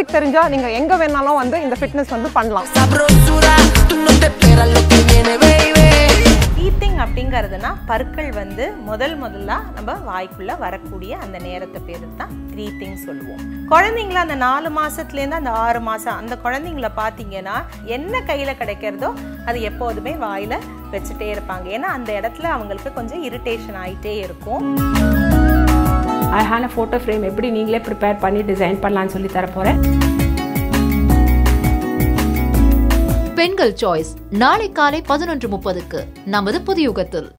Music தெரிஞ்சா நீங்க எங்க வேணாலும் வந்து இந்த ஃபிட்னஸ் வந்து பண்ணலாம் Sabrosura, tú no te esperas lo que viene, baby. Teething அப்படிங்கிறதுனா பற்கள் வந்து முதல் முதலா நம்ம வாய்க்குள்ள வரக்கூடிய அந்த நேரத்தை பேர் தான் க்ரீத்திங் சொல்லுவோம் குழந்தைங்கள அந்த நாலு மாசத்துலேருந்து அந்த ஆறு மாசம் அந்த குழந்தைங்கள பார்த்தீங்கன்னா என்ன கையில கிடைக்கிறதோ அது எப்போதுமே வாயில வச்சுட்டே இருப்பாங்க ஏன்னா அந்த இடத்துல அவங்களுக்கு கொஞ்சம் இரிட்டேஷன் ஆயிட்டே இருக்கும் அழகான ஃபோட்டோ ஃப்ரேம் எப்படி நீங்களே ப்ரிப்பேர் பண்ணி டிசைன் பண்ணலாம்னு சொல்லி தர போகிறேன் பெண்கள் சாய்ஸ் நாளை காலை பதினொன்று முப்பதுக்கு நமது புதியுகத்தில்